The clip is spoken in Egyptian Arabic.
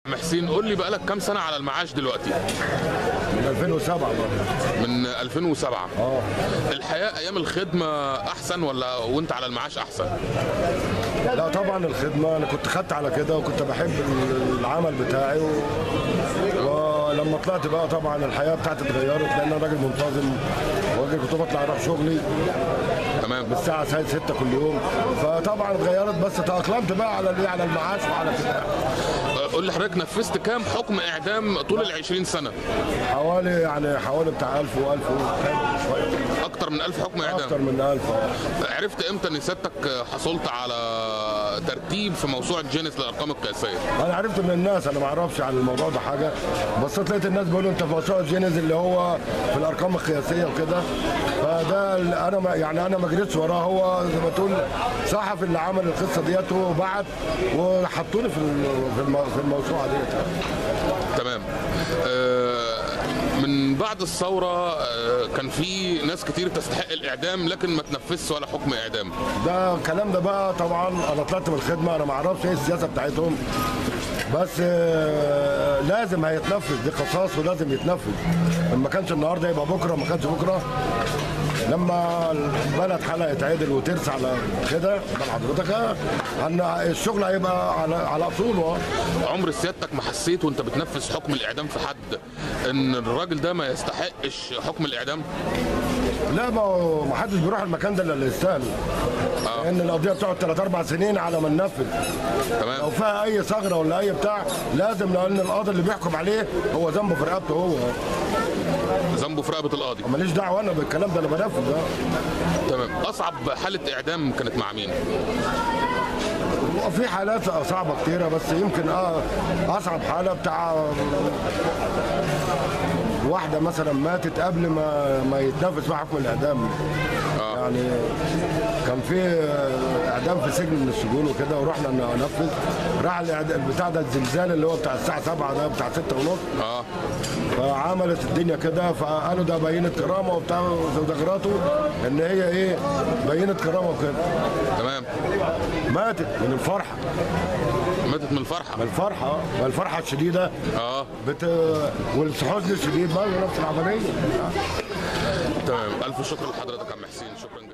عم حسين قول لي بقالك كام سنه على المعاش دلوقتي من 2007 برضه من 2007 اه الحياه ايام الخدمه احسن ولا وانت على المعاش احسن لا طبعا الخدمه انا كنت خدت على كده وكنت بحب ال- العمل بتاعي و... ولما طلعت بقى طبعا الحياه بتاعتي اتغيرت لان انا راجل منتظم وراجل كنت بطلع اروح شغلي تمام الساعه 6 كل يوم فطبعا اتغيرت بس تاقلمت بقى على الايه على المعاش وعلى كده أه، قول لي حضرتك نفذت كام حكم اعدام طول ال 20 سنه حوالي يعني حوالي بتاع 1000 و1000 شويه اكتر من 1000 حكم اكتر اعدام من 1000 اه عرفت امتى ان سيادتك حصلت على ترتيب في موسوعه جينيس للارقام القياسيه انا عرفت من الناس انا ما اعرفش عن الموضوع ده حاجه بس لقيت الناس بيقولوا انت في موسوعه جينيز اللي هو في الارقام القياسيه وكده فده اللي انا ما يعني انا ما جريتش وراه هو زي ما تقول صحفي اللي عمل القصه ديت وبعت وحطوني في ال- في الم- في الموسوعه ديت تمام أه، من بعد الثوره أه، كان في ناس كتير تستحق الاعدام لكن ما تنفذش ولا حكم اعدام ده الكلام ده بقى طبعا انا طلعت من الخدمه انا ما اعرفش ايه السياسه بتاعتهم بس آه، لازم هيتنفذ دي قصاص ولازم يتنفذ ما كانش النهارده يبقى بكره ما كانش بكره لما البلد حالها يتعدل وترسى على كده بال حضرتك آه، ان الشغل هيبقى على على اصوله عمر سيادتك ما حسيت وانت بتنفذ حكم الاعدام في حد ان الراجل ده ما يستحقش حكم الاعدام لا ما هو ما حدش بيروح المكان ده الا اللي يستاهل لان القضيه بتقعد ثلاث اربع سنين على ما ننفذ لو تمام فيها اي ثغره ولا اي بتاع لازم لان القاضي اللي بيحكم عليه هو ذنبه في رقبته هو ذنبه في رقبه القاضي ماليش دعوه انا بالكلام ده انا بنفذ ده تمام اصعب حاله اعدام كانت مع مين في حالات صعبه كتيره بس يمكن اه اصعب حاله بتاع واحده مثلا ماتت قبل ما ما يتنفذ فيها حكم الاعدام يعني كان في اعدام في سجن من السجون وكده ورحنا ننفذ راح الإعدام- بتاع ده الزلزال اللي هو بتاع الساعه 7 ده بتاع 6 ونص اه فعملت الدنيا كده فقالوا ده بينة كرامه وبتاع وتغيراته ان هي ايه بينة كرامه وكده تمام ماتت من الفرحه ماتت من الفرحه من الفرحه من الفرحه الشديده اه بت... والحزن الشديد برضه نفس العمليه تمام الف شكر لحضرتك يا عم حسين شكرا